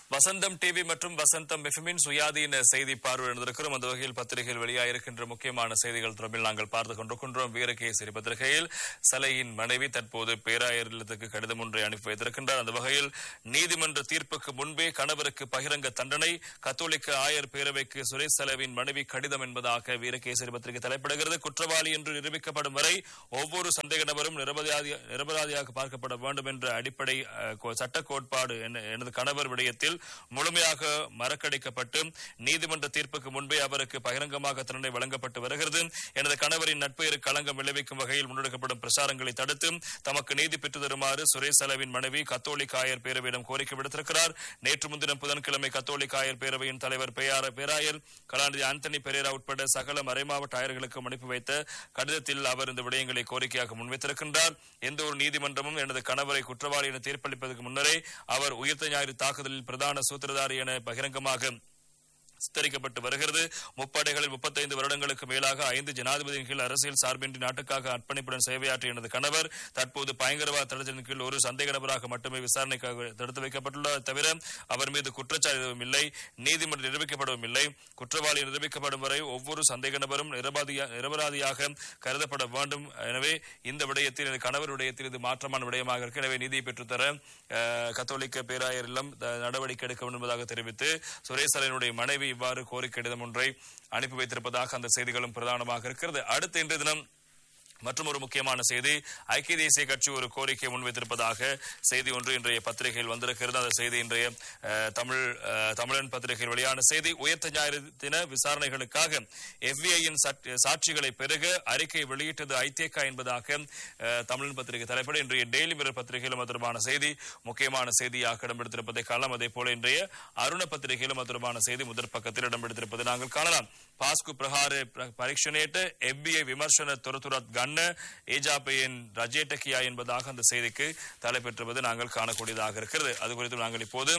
வசந்தம் TV மற்றும் வசந்தம் எஃப்எம்மின் சுயாதீன செய்தி பார்வை எழுந்திருக்கிறோம் அந்த வகையில் பத்திரிகையில் வெளியாயிருக்கின்ற முக்கியமான செய்திகள் தொடர்பில் நாங்கள் பார்த்துக் கொண்டிருக்கின்றோம் வீரகேசரி பத்திரிகையில் சலையின் மனைவி தற்போது பேராயர் இல்லத்துக்கு கடிதம் ஒன்றை அனுப்பி வைத்திருக்கின்றார் அந்த வகையில் நீதிமன்ற தீர்ப்புக்கு முன்பே கணவருக்கு பகிரங்க தண்டனை கத்தோலிக்க ஆயர் பேரவைக்கு சுரேஷ் சலவின் மனைவி கடிதம் என்பதாக வீரகேசரி பத்திரிகை தலைப்பிடுகிறது குற்றவாளி என்று நிரூபிக்கப்படும் வரை ஒவ்வொரு சந்தேக நபரும் நிரபராதி நிரபராதியாக பார்க்கப்பட வேண்டும் என்ற அடிப்படை அஹ், கோ- சட்ட கோட்பாடு என்ன- எனது கணவர் விடயத்தில் முழுமையாக மறக்கடிக்கப்பட்டு நீதிமன்ற தீர்ப்புக்கு முன்பே அவருக்கு பகிரங்கமாக தண்டனை வழங்கப்பட்டு வருகிறது எனது கணவரின் நட்பெயரு களங்கம் விளைவிக்கும் வகையில் முன்னெடுக்கப்படும் பிரசாரங்களை தடுத்து தமக்கு நீதி பெற்று தருமாறு சுரேஷ் செலவின் மனைவி கத்தோலிக்க ஆயர் பேரவையிடம் கோரிக்கை விடுத்திருக்கிறார் நேற்று முன்தினம் புதன்கிழமை கத்தோலிக்க ஆயர் பேரவையின் தலைவர் பேயார பேராயர் கலாநிதி ஆந்தனி பெரேரா உட்பட சகல மறைமாவட்ட ஆயர்களுக்கும் அனுப்பி வைத்த கடிதத்தில் அவர் இந்த விடயங்களை கோரிக்கையாக முன்வைத்திருக்கின்றார் எந்த ஒரு நீதிமன்றமும் எனது கணவரை குற்றவாளி என தீர்ப்பளிப்பதற்கு முன்னரே அவர் உயிர்த்த ஞாயிறு தாக்குதலில் பிரதான சூத்திரதாரி என பகிரங்கமாக சித்தரிக்கப்பட்டு வருகிறது முப்படைகளில் முப்பத்தைந்து வருடங்களுக்கு மேலாக ஐந்து ஜனாதிபதியின் கீழ் அரசியல் சார்பின்றி நாட்டுக்காக அர்ப்பணிப்புடன் சேவையாற்றிய எனது கணவர் தற்போது பயங்கரவாத தடுத்தலின் கீழ் ஒரு சந்தேக நபராக மட்டுமே விசாரணைக்காக தடுத்து வைக்கப்பட்டுள்ளார் தவிர அவர் மீது குற்றச்சாட்டு எதுவும் இல்லை நீதிமன்றம் நிரூபிக்கப்படவும் இல்லை குற்றவாளி நிரூபிக்கப்படும் வரை ஒவ்வொரு சந்தேக நபரும் நிரபராதியா- நிரபராதியாக கருதப்பட வேண்டும் எனவே இந்த விடயத்தில் எனது கணவர் விடயத்தில் இது மாற்றமான விடயமாக இருக்கு எனவே நீதியை பெற்றுத்தர அஹ், கத்தோலிக்க பேராயர் இல்லம் த- நடவடிக்கை எடுக்க வேண்டும் என்பதாக தெரிவித்து சுரேசரனுடைய மனைவி இவ்வாறு கோரிக்கை கடிதம் ஒன்றை அனுப்பி வைத்திருப்பதாக அந்த செய்திகளும் பிரதானமாக இருக்கிறது அடுத்த இன்றைய தினம் மற்றும் ஒரு முக்கியமான செய்தி ஐக்கிய தேசிய கட்சி ஒரு கோரிக்கை முன்வைத்திருப்பதாக செய்தி ஒன்று இன்றைய பத்திரிகையில் வந்திருக்கிறது அந்த செய்தி இன்றைய அஹ், தமிழ் அஹ், தமிழன் பத்திரிகையில் வெளியான செய்தி உயர்த்த ஞாயிறு தின விசாரணைகளுக்காக எஃபிஐயின் சாட்சிகளை பெருக அறிக்கை வெளியிட்டது ஐதேகா என்பதாக அஹ், தமிழன் பத்திரிகை தலைப்பட இன்றைய டெய்லி மிரர் பத்திரிகையிலும் அது தொடர்பான செய்தி முக்கியமான செய்தியாக இடம்பெடுத்திருப்பதை காணலாம் அதே போல இன்றைய அருண பத்திரிகையிலும் அது தொடர்பான செய்தி முதற் பக்கத்தில் இடம்பெடுத்திருப்பதை நாங்கள் காணலாம் පාස්කු ප්‍රහාරය ಪ್ರ- පරීක්ෂණයට FBI விமர்சன தொரතුரத் கண்ண ஏஜாபையின் ரஜேட்ட கியா என்பதாக அந்த செய்திக்கு தலைப்பெற்றுவது நாங்கள் காணக்கூடியதாக இருக்கிறது அது குறித்து நாங்கள் இப்போது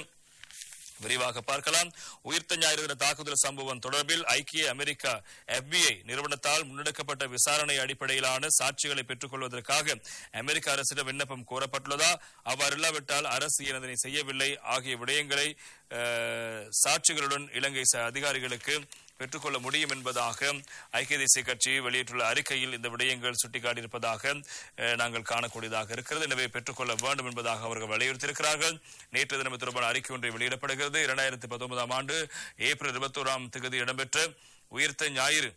விரிவாக பார்க்கலாம் உயிர்த்த ஞாயிறு தின தாக்குதல் சம்பவம் தொடர்பில் ஐக்கிய அமெரிக்கா FBI நிறுவனத்தால் முன்னெடுக்கப்பட்ட விசாரணை அடிப்படையிலான சாட்சிகளை பெற்றுக் கொள்வதற்காக அமெரிக்க அரசிடம் விண்ணப்பம் கோரப்பட்டுள்ளதா அவ்வாறு இல்லாவிட்டால் அரசு இதனை செய்யவில்லை ஆகிய விடயங்களை அஹ், சாட்சிகளுடன் இலங்கை ச- அதிகாரிகளுக்கு பெற்றுக்கொள்ள முடியும் என்பதாக ஐக்கிய தேசிய கட்சி வெளியிட்டுள்ள அறிக்கையில் இந்த விடயங்கள் சுட்டிக்காட்டியிருப்பதாக அஹ், நாங்கள் காணக்கூடியதாக இருக்கிறது எனவே பெற்றுக்கொள்ள வேண்டும் என்பதாக அவர்கள் வலியுறுத்தியிருக்கிறார்கள் நேற்று தினம் இது தொடர்பான அறிக்கை ஒன்றை வெளியிடப்படுகிறது இரண்டாயிரத்தி பத்தொன்பதாம் ஆண்டு ஏப்ரல் இருபத்தோராம் தேதி இடம்பெற்ற உயிர்த்த ஞாயிறு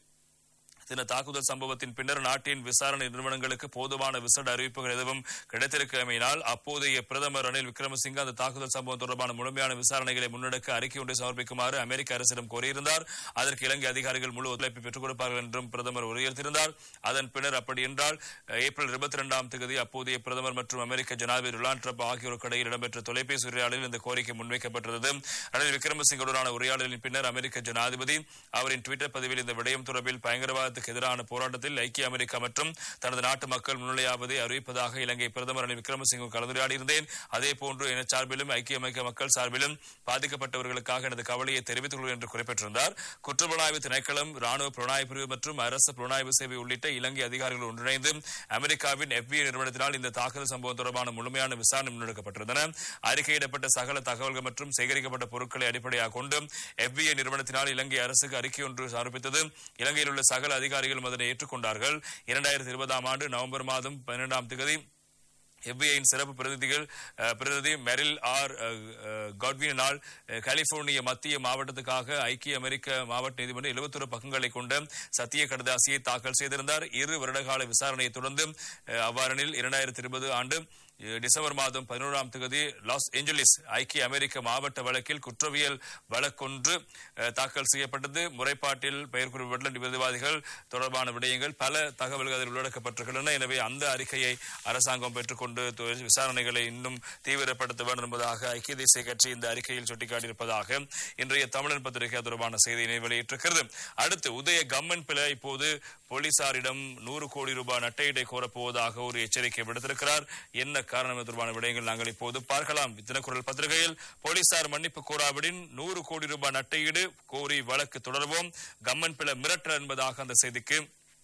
தின தாக்குதல் சம்பவத்தின் பின்னர் நாட்டின் விசாரணை நிறுவனங்களுக்கு போதுமான விசட அறிவிப்புகள் எதுவும் கிடைத்திருக்கமையினால் அப்போதைய பிரதமர் ரணில் விக்ரமசிங்க அந்த தாக்குதல் சம்பவம் தொடர்பான முழுமையான விசாரணைகளை முன்னெடுக்க அறிக்கை ஒன்றை சமர்ப்பிக்குமாறு அமெரிக்க அரசிடம் கோரியிருந்தார் அதற்கு இலங்கை அதிகாரிகள் முழு ஒத்துழைப்பை பெற்றுக் கொடுப்பார்கள் என்றும் பிரதமர் உறுதியளித்திருந்தார் அதன் பின்னர் அப்படி என்றால் அஹ், ஏப்ரல் இருபத்தி இரண்டாம் தேதி அப்போதைய பிரதமர் மற்றும் அமெரிக்க ஜனாதிபதி டொனால்ட் ட்ரம்ப் ஆகியோருக்கு இடையில் இடம்பெற்ற தொலைபேசி உரையாடலில் இந்த கோரிக்கை முன்வைக்கப்பட்டிருந்தது ரணில் விக்ரமசிங்கவுடனான உரையாடலின் பின்னர் அமெரிக்க ஜனாதிபதி அவரின் ட்விட்டர் பதிவில் இந்த விடயம் தொடர்பில் பயங்கரவாதத்துக்கு எதிரான போராட்டத்தில் ஐக்கிய அமெரிக்கா மற்றும் தனது நாட்டு மக்கள் முன்னிலையாவதை அறிவிப்பதாக இலங்கை பிரதமர் ரணில் விக்ரமசிங்க கலந்துரையாடியிருந்தேன் அதே போன்று என சார்பிலும் ஐக்கிய அமெரிக்க மக்கள் சார்பிலும் பாதிக்கப்பட்டவர்களுக்காக எனது கவலையை தெரிவித்துக் கொள்வேன் என்று குறிப்பிட்டிருந்தார் குற்றப்புலனாய்வு திணைக்களம் ராணுவ புலனாய்வு பிரிவு மற்றும் அரசு புலனாய்வு சேவை உள்ளிட்ட இலங்கை அதிகாரிகள் ஒன்றிணைந்து அமெரிக்காவின் FBI நிறுவனத்தினால் இந்த தாக்குதல் சம்பவம் தொடர்பான முழுமையான விசாரணை முன்னெடுக்கப்பட்டிருந்தன அறிக்கையிடப்பட்ட சகல தகவல்கள் மற்றும் சேகரிக்கப்பட்ட பொருட்களை அடிப்படையாக கொண்டு FBI நிறுவனத்தினால் இலங்கை அரசுக்கு அறிக்கை ஒன்று சமர்ப்பித்தது இலங்கையில் உள்ள சகல அதிகாரிகளும் அதனை ஏற்றுக்கொண்டார்கள் இரண்டாயிரத்தி இருபதாம் ஆண்டு நவம்பர் மாதம் பன்னிரெண்டாம் தேதி எஃபிஐயின் சிறப்பு பிரதிநிதிகள் அஹ், பிரதிநிதி மெரில் ஆர் அஹ், அஹ், காட்வினால் அஹ், கலிபோர்னிய மத்திய மாவட்டத்துக்காக ஐக்கிய அமெரிக்க மாவட்ட நீதிமன்றம் 71 பக்கங்களை கொண்ட சத்திய கடுதாசியை தாக்கல் செய்திருந்தார் இரு வருடகால விசாரணையை தொடர்ந்து அஹ், அவ்வாறெனில் இரண்டாயிரத்தி இருபது ஆண்டு அஹ், டிசம்பர் மாதம் பதினோராம் தேதி லாஸ் ஏஞ்சலிஸ் ஐக்கிய அமெரிக்க மாவட்ட வழக்கில் குற்றவியல் வழக்கொன்று அஹ், தாக்கல் செய்யப்பட்டது முறைப்பாட்டில் பெயர் குறிப்பிட்ட பிரதிவாதிகள் தொடர்பான விடயங்கள் பல தகவல்கள் அதில் உள்ளடக்கப்பட்டிருக்கின்றன எனவே அந்த அறிக்கையை அரசாங்கம் பெற்றுக்கொண்டு தொ- விசாரணைகளை இன்னும் தீவிரப்படுத்த வேண்டும் என்பதாக ஐக்கிய தேசிய கட்சி இந்த அறிக்கையில் சுட்டிக்காட்டியிருப்பதாக இன்றைய தமிழன் பத்திரிகை அது தொடர்பான செய்தியினை வெளியிட்டிருக்கிறது அடுத்து உதய கம்மன் பிள்ளை இப்போது போலீசாரிடம் நூறு கோடி ரூபாய் நட்டையீடை கோரப்போவதாக ஒரு எச்சரிக்கை விடுத்திருக்கிறார் என்ன காரணம் இது தொடர்பான விடயங்கள் நாங்கள் இப்போது பார்க்கலாம் தினக்குரல் பத்திரிகையில் போலீசார் மன்னிப்பு கோராவிடின் நூறு கோடி ரூபாய் நட்டையீடு கோரி வழக்கு தொடர்வோம் கம்மன் பிள்ளை மிரட்டல் என்பதாக அந்த செய்திக்கு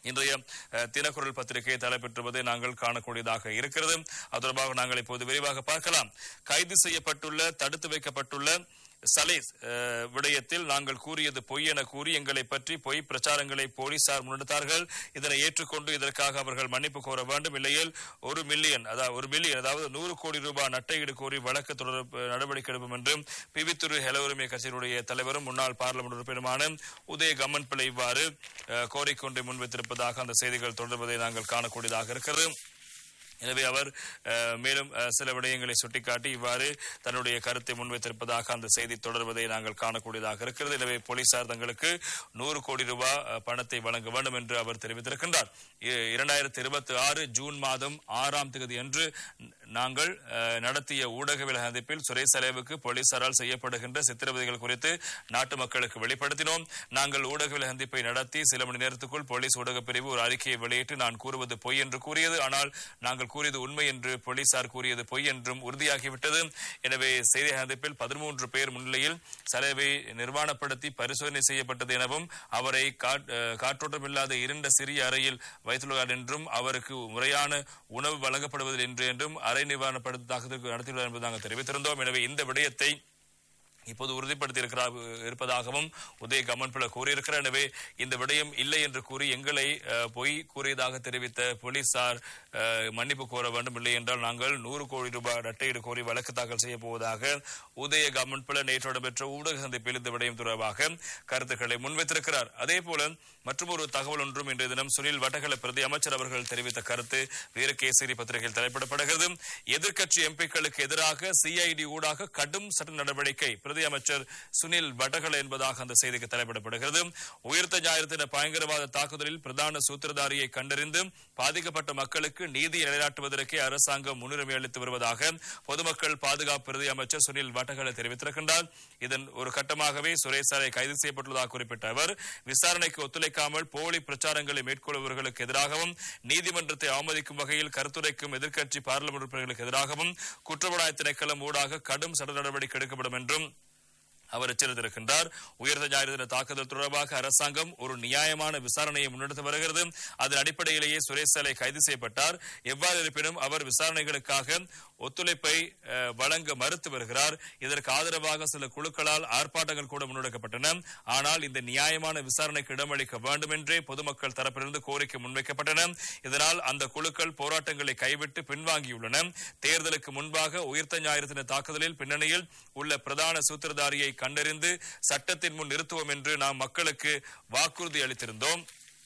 இன்றைய அஹ், தினக்குரல் பத்திரிகை தலைப்பெற்றுவதை நாங்கள் காணக்கூடியதாக இருக்கிறது அது தொடர்பாக நாங்கள் இப்போது விரிவாக பார்க்கலாம் கைது செய்யப்பட்டுள்ள தடுத்து வைக்கப்பட்டுள்ள சலேஸ் அஹ், விடயத்தில் நாங்கள் கூறியது பொய் என கூறி எங்களை பற்றி பொய் பிரச்சாரங்களை போலீசார் முன்னெடுத்தார்கள் இதனை ஏற்றுக்கொண்டு இதற்காக அவர்கள் மன்னிப்பு கோர வேண்டும் இல்லையில் ஒரு மில்லியன் அதாவது ஒரு மில்லியன் அதாவது நூறு கோடி ரூபாய் நட்டையீடு கோரி வழக்கு தொடர் நடவடிக்கை எடுப்போம் என்று பிவித்துறை ஹெல உரிமை கட்சியினுடைய தலைவரும் முன்னாள் பார்லமெண்ட் உறுப்பினருமான உதய கம்மன் பிள்ளை இவ்வாறு அஹ், கோரிக்கொண்டை முன்வைத்திருப்பதாக அந்த செய்திகள் தொடர்வதை நாங்கள் காணக்கூடியதாக இருக்கிறது எனவே அவர் அஹ், மேலும் அஹ், சில விடயங்களை சுட்டிக்காட்டி இவ்வாறு தன்னுடைய கருத்தை முன்வைத்திருப்பதாக அந்த செய்தி தொடர்வதை நாங்கள் காணக்கூடியதாக இருக்கிறது எனவே போலீசார் தங்களுக்கு நூறு கோடி ரூபாய் அஹ், பணத்தை வழங்க வேண்டும் என்று அவர் தெரிவித்திருக்கின்றார் இ- இரண்டாயிரத்தி இருபத்தி ஆறு ஜூன் மாதம் ஆறாம் தேதி அன்று ந- நாங்கள் அஹ், நடத்திய ஊடகவியல் சந்திப்பில் சுரேஷ் செலவுக்கு போலீசாரால் செய்யப்படுகின்ற சித்திரவதைகள் குறித்து நாட்டு மக்களுக்கு வெளிப்படுத்தினோம் நாங்கள் ஊடகவியல் சந்திப்பை நடத்தி சில மணி நேரத்துக்குள் போலீஸ் ஊடகப் பிரிவு ஒரு அறிக்கையை வெளியிட்டு நான் கூறுவது பொய் என்று கூறியது ஆனால் நாங்கள் கூறியது உண்மை என்று போலீசார் கூறியது பொய் என்றும் உறுதியாகிவிட்டது எனவே செய்தி சந்திப்பில் பதிமூன்று பேர் முன்னிலையில் செலவை நிர்மாணப்படுத்தி பரிசோதனை செய்யப்பட்டது எனவும் அவரை காட்- அஹ், காற்றோட்டமில்லாத இருண்ட சிறிய அறையில் வைத்துள்ளார் என்றும் அவருக்கு முறையான உணவு வழங்கப்படுவதில்லை என்று என்றும் அறை நிவாரணப்படுத்த தாக்குதல் நடத்தியுள்ளார் என்பது நாங்கள் தெரிவித்திருந்தோம் எனவே இந்த விடயத்தை இப்போது உறுதிப்படுத்தி இருக்கிறார் இருப்பதாகவும் உதய கமன்பில கூறியிருக்கிறார் எனவே இந்த விடயம் இல்லை என்று கூறி எங்களை அஹ், பொய் கூறியதாக தெரிவித்த போலீசார் அஹ், மன்னிப்பு கோர வேண்டும் இல்லை என்றால் நாங்கள் நூறு கோடி ரூபாய் இரட்டையீடு கோரி வழக்கு தாக்கல் செய்ய போவதாக உதய கமன்பில நேற்று நடைபெற்ற ஊடக சந்திப்பில் இந்த விடயம் தொடர்பாக கருத்துக்களை முன்வைத்திருக்கிறார் அதே போல மற்றொரு தகவல் ஒன்றும் இன்றைய தினம் சுனில் வட்டகல பிரதி அமைச்சர் அவர்கள் தெரிவித்த கருத்து வீரகேசரி பத்திரிகையில் தலைப்பிடப்படுகிறது எதிர்க்கட்சி எம்பிக்களுக்கு எதிராக சிஐடி ஊடாக கடும் சட்ட நடவடிக்கை பிரதி அமைச்சர் சுனில் வட்டகல என்பதாக அந்த செய்திக்கு தலைப்பிடப்படுகிறது உயிர்த்த ஞாயிறு தின பயங்கரவாத தாக்குதலில் பிரதான சூத்திரதாரியை கண்டறிந்து பாதிக்கப்பட்ட மக்களுக்கு நீதி நிலைநாட்டுவதற்கே அரசாங்கம் முன்னுரிமை அளித்து வருவதாக பொதுமக்கள் பாதுகாப்பு பிரதி அமைச்சர் சுனில் வட்டகல தெரிவித்திருக்கின்றார் இதன் ஒரு கட்டமாகவே சுரேசாரை கைது செய்யப்பட்டுள்ளதாக குறிப்பிட்ட அவர் விசாரணைக்கு ஒத்துழைக்காமல் போலி பிரச்சாரங்களை மேற்கொள்பவர்களுக்கு எதிராகவும் நீதிமன்றத்தை அவமதிக்கும் வகையில் கருத்துரைக்கும் எதிர்க்கட்சி பார்லிமெண்ட் உறுப்பினர்களுக்கு எதிராகவும் குற்றப்புலனாய்வு திணைக்களம் ஊடாக கடும் சட்ட நடவடிக்கை எடுக்கப்படும் என்றும் அவர் எச்சரித்திருக்கின்றார் உயர்ந்த ஞாயிறு தின தாக்குதல் தொடர்பாக அரசாங்கம் ஒரு நியாயமான விசாரணையை முன்னெடுத்து வருகிறது அதன் அடிப்படையிலேயே சுரேஷ் சாலை கைது செய்யப்பட்டார் எவ்வாறு இருப்பினும் அவர் விசாரணைகளுக்காக ஒத்துழைப்பை அஹ், வழங்க மறுத்து வருகிறார் இதற்கு ஆதரவாக சில குழுக்களால் ஆர்ப்பாட்டங்கள் கூட முன்னெடுக்கப்பட்டன ஆனால் இந்த நியாயமான விசாரணைக்கு இடமளிக்க வேண்டும் என்றே பொதுமக்கள் தரப்பிலிருந்து கோரிக்கை முன்வைக்கப்பட்டன இதனால் அந்த குழுக்கள் போராட்டங்களை கைவிட்டு பின்வாங்கியுள்ளன தேர்தலுக்கு முன்பாக உயிர்த்த ஞாயிறு தின தாக்குதலில் பின்னணியில் உள்ள பிரதான சூத்திரதாரியை கண்டறிந்து சட்டத்தின் முன் நிறுத்துவோம் என்று நாம் மக்களுக்கு வாக்குறுதி அளித்திருந்தோம்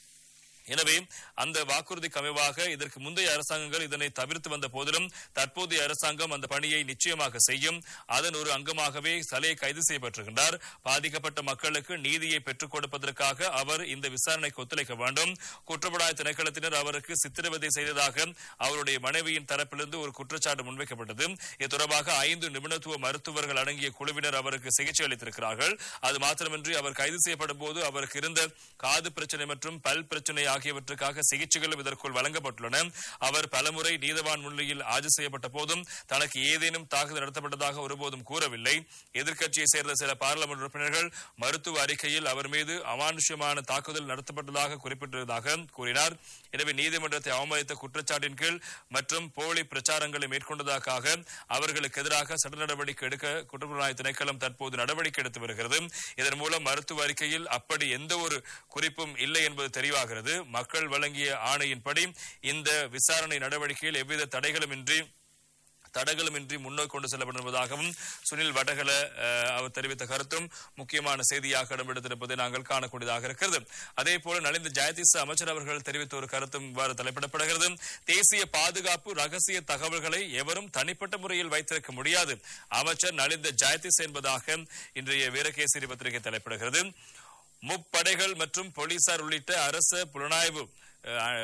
எனவே அந்த வாக்குறுதிக்கு அமைவாக இதற்கு முந்தைய அரசாங்கங்கள் இதனை தவிர்த்து வந்த போதிலும் தற்போதைய அரசாங்கம் அந்த பணியை நிச்சயமாக செய்யும் அதன் ஒரு அங்கமாகவே சலே கைது செய்யப்பட்டிருக்கின்றார் பாதிக்கப்பட்ட மக்களுக்கு நீதியை பெற்றுக் கொடுப்பதற்காக அவர் இந்த விசாரணைக்கு ஒத்துழைக்க வேண்டும் குற்றப்புலனாய்வு திணைக்களத்தினர் அவருக்கு சித்திரவதை செய்ததாக அவருடைய மனைவியின் தரப்பிலிருந்து ஒரு குற்றச்சாட்டு முன்வைக்கப்பட்டது இது தொடர்பாக ஐந்து நிபுணத்துவ மருத்துவர்கள் அடங்கிய குழுவினர் அவருக்கு சிகிச்சை அளித்திருக்கிறார்கள் அது மாத்திரமின்றி அவர் கைது செய்யப்படும் போது அவருக்கு இருந்த காது பிரச்சனை மற்றும் பல் பிரச்சனை ஆகியவற்றுக்காக சிகிச்சைகளும் இதற்குள் வழங்கப்பட்டுள்ளன அவர் பலமுறை நீதவான் முன்னிலையில் ஆஜர் செய்யப்பட்ட போதும் தனக்கு ஏதேனும் தாக்குதல் நடத்தப்பட்டதாக ஒருபோதும் கூறவில்லை எதிர்க்கட்சியை சேர்ந்த சில பாராளுமன்ற உறுப்பினர்கள் மருத்துவ அறிக்கையில் அவர் மீது அமானுஷ்யமான தாக்குதல் நடத்தப்பட்டதாக குறிப்பிட்டிருந்ததாக கூறினார் எனவே நீதிமன்றத்தை அவமதித்த குற்றச்சாட்டின் கீழ் மற்றும் போலி பிரச்சாரங்களை மேற்கொண்டதற்காக அவர்களுக்கு எதிராக சட்ட நடவடிக்கை எடுக்க குற்றப்புலனாய்வு திணைக்களம் தற்போது நடவடிக்கை எடுத்து வருகிறது இதன் மூலம் மருத்துவ அறிக்கையில் அப்படி எந்த ஒரு குறிப்பும் இல்லை என்பது தெளிவாகிறது மக்கள் வழங்கிய ஆணையின்படி இந்த விசாரணை நடவடிக்கையில் எவ்வித தடைகளுமின்றி தடங்களுமின்றி முன்னோக்கி கொண்டு செல்லப்படுவதாகவும் சுனில் வடகல அஹ், அவர் தெரிவித்த கருத்தும் முக்கியமான செய்தியாக இடம்பெடுத்திருப்பதை நாங்கள் காணக்கூடியதாக இருக்கிறது அதே போல நலிந்த ஜெயதீச அமைச்சர் அவர்கள் தெரிவித்த ஒரு கருத்தும் இவ்வாறு தலைப்பிடப்படுகிறது தேசிய பாதுகாப்பு ரகசிய தகவல்களை எவரும் தனிப்பட்ட முறையில் வைத்திருக்க முடியாது அமைச்சர் நலிந்த ஜெயதீஸ் என்பதாக இன்றைய வீரகேசரி பத்திரிகை தலைப்பிடுகிறது முப்படைகள் மற்றும் போலீசார் உள்ளிட்ட அரசு புலனாய்வு அஹ்,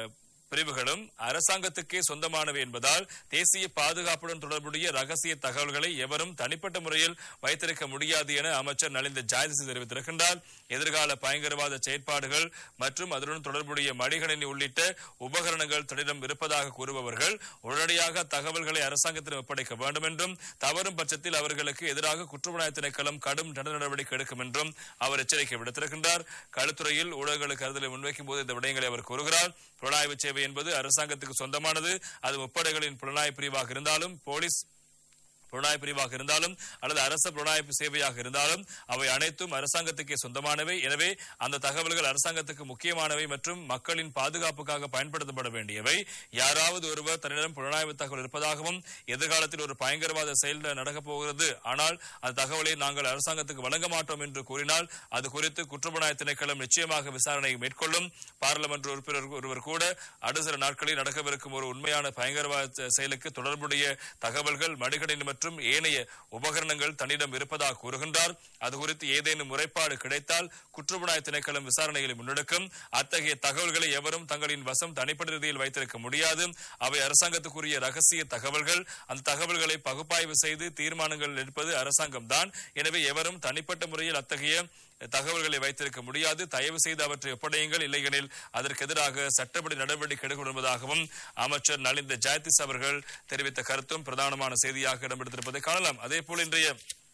பிரிவுகளும் அரசாங்கத்துக்கே சொந்தமானவை என்பதால் தேசிய பாதுகாப்புடன் தொடர்புடைய ரகசிய தகவல்களை எவரும் தனிப்பட்ட முறையில் வைத்திருக்க முடியாது என அமைச்சர் நலிந்த ஜாயதிசி தெரிவித்திருக்கின்றார் எதிர்கால பயங்கரவாத செயற்பாடுகள் மற்றும் அதனுடன் தொடர்புடைய மடிகணினி உள்ளிட்ட உபகரணங்கள் தன்னிடம் இருப்பதாக கூறுபவர்கள் உடனடியாக தகவல்களை அரசாங்கத்திடம் ஒப்படைக்க வேண்டும் என்றும் தவறும் பட்சத்தில் அவர்களுக்கு எதிராக குற்றப்புலனாய்வு திணைக்களம் கடும் தண்டனை நடவடிக்கை எடுக்கும் என்றும் அவர் எச்சரிக்கை விடுத்திருக்கின்றார் களுத்துறையில் ஊடகங்களுக்கு கருதலை முன்வைக்கும் போது இந்த விடயங்களை அவர் கூறுகிறார் புலனாய்வு சேவை என்பது அரசாங்கத்துக்கு சொந்தமானது அது முப்படைகளின் புலனாய்வு பிரிவாக இருந்தாலும் போலீஸ் புலனாய்வு பிரிவாக இருந்தாலும் அல்லது அரச புலனாய்வு சேவையாக இருந்தாலும் அவை அனைத்தும் அரசாங்கத்துக்கே சொந்தமானவை எனவே அந்த தகவல்கள் அரசாங்கத்துக்கு முக்கியமானவை மற்றும் மக்களின் பாதுகாப்புக்காக பயன்படுத்தப்பட வேண்டியவை யாராவது ஒருவர் தன்னிடம் புலனாய்வு தகவல் இருப்பதாகவும் எதிர்காலத்தில் ஒரு பயங்கரவாத செயல் நடக்கப் போகிறது ஆனால் அந்த தகவலை நாங்கள் அரசாங்கத்துக்கு வழங்க மாட்டோம் என்று கூறினால் அது குறித்து குற்றப்புலனாய்வு திணைக்களம் நிச்சயமாக விசாரணை மேற்கொள்ளும் பாராளுமன்ற உறுப்பினர் ஒருவர் கூட அடுத்த சில நாட்களில் நடக்கவிருக்கும் ஒரு உண்மையான பயங்கரவாத செயலுக்கு தொடர்புடைய தகவல்கள் மடிகணினி மற்றும் ஏனைய உபகரணங்கள் தன்னிடம் இருப்பதாக கூறுகின்றார் அது குறித்து ஏதேனும் முறைப்பாடு கிடைத்தால் குற்றப்புலனாய்வு திணைக்களம் விசாரணைகளை முன்னெடுக்கும் அத்தகைய தகவல்களை எவரும் தங்களின் வசம் தனிப்பட்ட ரீதியில் வைத்திருக்க முடியாது அவை அரசாங்கத்துக்குரிய ரகசிய தகவல்கள் அந்த தகவல்களை பகுப்பாய்வு செய்து தீர்மானங்கள் எடுப்பது அரசாங்கம் தான் எனவே எவரும் தனிப்பட்ட முறையில் அத்தகைய தகவல்களை வைத்திருக்க முடியாது தயவு செய்து அவற்றை ஒப்படையுங்கள் இல்லையெனில் அதற்கு எதிராக சட்டப்படி நடவடிக்கை எடுக்கும் என்பதாகவும் அமைச்சர் நலிந்த ஜாயதிஸ் அவர்கள் தெரிவித்த கருத்தும் பிரதானமான செய்தியாக இடம்பெடுத்திருப்பதை காணலாம் அதே போல் இன்றைய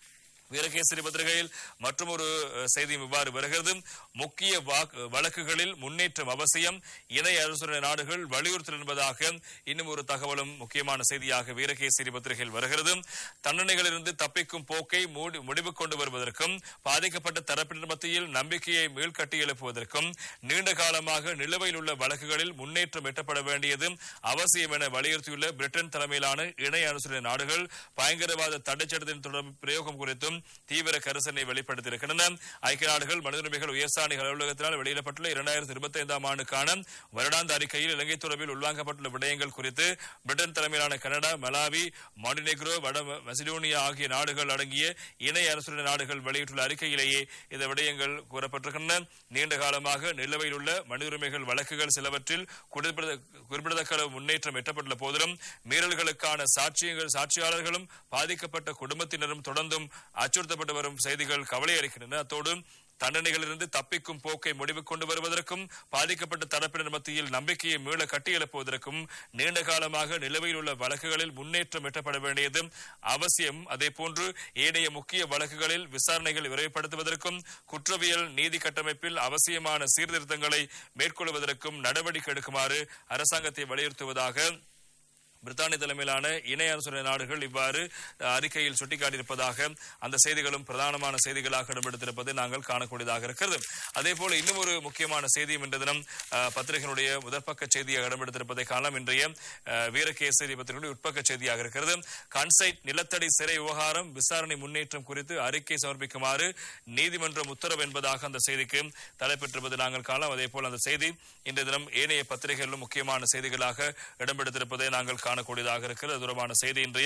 வீரகேசரி பத்திரிகையில் மற்றும் ஒரு செய்தியும் இவ்வாறு வருகிறது முக்கிய வாக்கு- வழக்குகளில் முன்னேற்றம் அவசியம் இணை அரசுரை நாடுகள் வலியுறுத்தல் என்பதாக இன்னும் ஒரு தகவலும் முக்கியமான செய்தியாக வீரகேசரி பத்திரிகையில் வருகிறது தண்டனைகளிலிருந்து தப்பிக்கும் போக்கை மூடி- முடிவு கொண்டு வருவதற்கும் பாதிக்கப்பட்ட தரப்பினர் மத்தியில் நம்பிக்கையை மீள்கட்டி எழுப்புவதற்கும் நீண்ட காலமாக நிலுவையில் உள்ள வழக்குகளில் முன்னேற்றம் எட்டப்பட வேண்டியது அவசியம் என வலியுறுத்தியுள்ள பிரிட்டன் தலைமையிலான இணை அரசுரை நாடுகள் பயங்கரவாத தடைச்சட்டத்தின் தொடர்பு பிரயோகம் குறித்தும் தீவிர கரிசனை வெளிப்படுத்தியிருக்கின்றன ஐக்கிய நாடுகள் மனித உரிமைகள் உயர்ஸ்தானிகள் அலுவலகத்தினால் வெளியிடப்பட்டுள்ள இரண்டாயிரத்தி இருபத்தி ஐந்தாம் ஆண்டுக்கான வருடாந்த அறிக்கையில் இலங்கை தொடர்பில் உள்வாங்கப்பட்டுள்ள விடயங்கள் குறித்து பிரிட்டன் தலைமையிலான கனடா மலாவி மாண்டினெக்ரோ வட மெசிடோனியா ஆகிய நாடுகள் அடங்கிய இணை அரசுடைய நாடுகள் வெளியிட்டுள்ள அறிக்கையிலேயே இந்த விடயங்கள் கூறப்பட்டிருக்கின்றன நீண்ட காலமாக நிலுவையில் உள்ள மனித உரிமைகள் வழக்குகள் சிலவற்றில் குறிப்பிட- குறிப்பிடத்தக்க முன்னேற்றம் எட்டப்பட்டுள்ள போதிலும் மீறல்களுக்கான சாட்சியங்கள் சாட்சியாளர்களும் பாதிக்கப்பட்ட குடும்பத்தினரும் தொடர்ந்தும் அச்சுறுத்தப்பட்டு வரும் செய்திகள் கவலை அளிக்கின்றன அத்தோடு தண்டனைகளிலிருந்து தப்பிக்கும் போக்கை முடிவு கொண்டு வருவதற்கும் பாதிக்கப்பட்ட தரப்பினர் மத்தியில் நம்பிக்கையை மீள கட்டியெழுப்புவதற்கும் நீண்ட காலமாக நிலுவையில் உள்ள வழக்குகளில் முன்னேற்றம் எட்டப்பட வேண்டியது அவசியம் அதேபோன்று ஏனைய முக்கிய வழக்குகளில் விசாரணைகள் விரைவுபடுத்துவதற்கும் குற்றவியல் நீதி கட்டமைப்பில் அவசியமான சீர்திருத்தங்களை மேற்கொள்வதற்கும் நடவடிக்கை எடுக்குமாறு அரசாங்கத்தை வலியுறுத்துவதாக பிரித்தானிய தலைமையிலான இணை அரசுரை நாடுகள் இவ்வாறு அஹ், அறிக்கையில் சுட்டிக்காட்டியிருப்பதாக அந்த செய்திகளும் பிரதானமான செய்திகளாக இடம்பெடுத்திருப்பதை நாங்கள் காணக்கூடியதாக இருக்கிறது அதே போல இன்னும் ஒரு முக்கியமான செய்தியும் இன்று தினம் அஹ், பத்திரிகையினுடைய முதற்பக்க செய்தியாக இடம்பெடுத்திருப்பதை காணலாம் இன்றைய அஹ், வீரகேசரி பத்திரிகையுடைய உட்பக்க செய்தியாக இருக்கிறது கன்சைட் நிலத்தடி சிறை விவகாரம் விசாரணை முன்னேற்றம் குறித்து அறிக்கை சமர்ப்பிக்குமாறு நீதிமன்றம் உத்தரவு என்பதாக அந்த செய்திக்கு தலைப்பெற்றிருப்பதை நாங்கள் காணலாம் அதே போல் அந்த செய்தி இன்றைய தினம் ஏனைய பத்திரிகைகளிலும் முக்கியமான செய்திகளாக இடம்பெடுத்திருப்பதை நாங்கள் காணக்கூடியதாக இருக்கிறது அது தொடர்பான செய்தி இன்றைய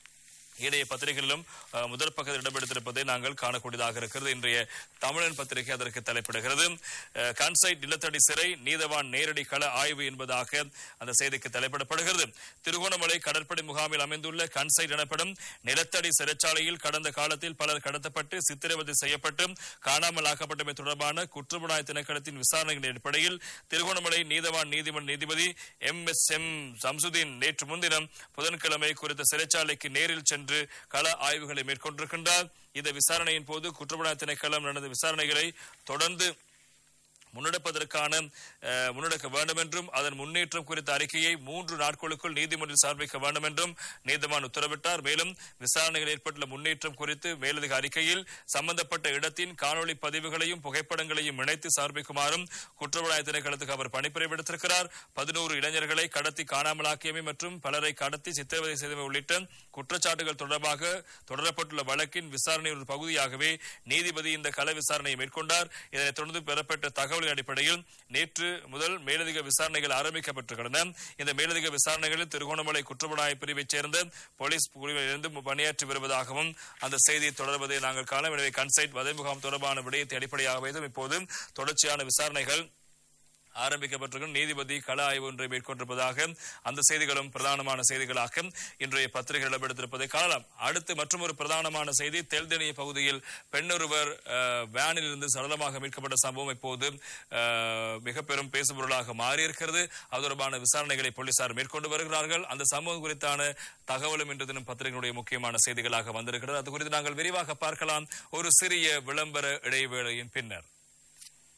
இடையே பத்திரிகைகளிலும் அஹ், முதல் பக்கத்தில் இடம்பெடுத்திருப்பதை நாங்கள் காணக்கூடியதாக இருக்கிறது இன்றைய தமிழன் பத்திரிகை அதற்கு தலைப்பிடுகிறது அஹ், கன்சைட் நிலத்தடி சிறை நீதவான் நேரடி கள ஆய்வு என்பதாக அந்த செய்திக்கு தலைப்பிடப்படுகிறது திருகோணமலை கடற்படை முகாமில் அமைந்துள்ள கன்சைட் எனப்படும் நிலத்தடி சிறைச்சாலையில் கடந்த காலத்தில் பலர் கடத்தப்பட்டு சித்திரவதை செய்யப்பட்டு காணாமல் ஆக்கப்பட்டமை தொடர்பான குற்றப்புலனாய்வு திணைக்களத்தின் விசாரணையின் அடிப்படையில் திருகோணமலை நீதவான் நீதிமன்ற நீதிபதி எம் எஸ் எம் சம்சுதீன் நேற்று முன்தினம் புதன்கிழமை குறித்த சிறைச்சாலைக்கு நேரில் சென்று கள ஆய்வுகளை மேற்கொண்டிருக்கின்றார் இந்த விசாரணையின் போது குற்றப்புலனாய்வு திணைக்களம் நடந்த விசாரணைகளை தொடர்ந்து முன்னெடுப்பதற்கான அஹ், முன்னெடுக்க வேண்டும் என்றும் அதன் முன்னேற்றம் குறித்த அறிக்கையை மூன்று நாட்களுக்குள் நீதிமன்றில் சமர்ப்பிக்க வேண்டும் என்றும் நீதிமான் உத்தரவிட்டார் மேலும் விசாரணையில் ஏற்பட்டுள்ள முன்னேற்றம் குறித்து மேலதிக அறிக்கையில் சம்பந்தப்பட்ட இடத்தின் காணொளி பதிவுகளையும் புகைப்படங்களையும் இணைத்து சமர்ப்பிக்குமாறும் குற்றப்புலனாய்வு திணைக்களத்துக்கு அவர் பணிப்புரை விடுத்திருக்கிறார் பதினோரு இளைஞர்களை கடத்தி காணாமலாக்கியமை மற்றும் பலரை கடத்தி சித்திரவதை செய்தமை உள்ளிட்ட குற்றச்சாட்டுகள் தொடர்பாக தொடரப்பட்டுள்ள வழக்கின் விசாரணையின் ஒரு பகுதியாகவே நீதிபதி இந்த கள விசாரணையை மேற்கொண்டார் இதனைத் தொடர்ந்து பெறப்பட்ட தகவலின் அடிப்படையில் நேற்று முதல் மேலதிக விசாரணைகள் ஆரம்பிக்கப்பட்டிருக்கின்றன இந்த மேலதிக விசாரணைகளில் திருகோணமலை குற்றப்புலனாய்வு பிரிவைச் சேர்ந்த போலீஸ் குழுவிலிருந்து பணியாற்றி வருவதாகவும் அந்த செய்தி தொடர்வதை நாங்கள் காணலாம் எனவே கன்சைட் வதை முகாம் தொடர்பான விடயத்தை அடிப்படையாக வைத்தும் இப்போது தொடர்ச்சியான விசாரணைகள் ஆரம்பிக்கப்பட்டிருக்கும் நீதிபதி கள ஆய்வு ஒன்றை மேற்கொண்டிருப்பதாக அந்த செய்திகளும் பிரதானமான செய்திகளாக இன்றைய பத்திரிகை இடம்பெடுத்திருப்பதை காணலாம் அடுத்து மற்றொரு பிரதானமான செய்தி தெல்தெனிய பகுதியில் பெண்ணொருவர் அஹ், வேனில் இருந்து சடலமாக மீட்கப்பட்ட சம்பவம் இப்போது அஹ், மிக பெரும் பேசுபொருளாக மாறியிருக்கிறது அது தொடர்பான விசாரணைகளை போலீசார் மேற்கொண்டு வருகிறார்கள் அந்த சம்பவம் குறித்தான தகவலும் இன்று தினம் பத்திரிகையுடைய முக்கியமான செய்திகளாக வந்திருக்கிறது அது குறித்து நாங்கள் விரிவாக பார்க்கலாம் ஒரு சிறிய விளம்பர இடைவேளையின் பின்னர்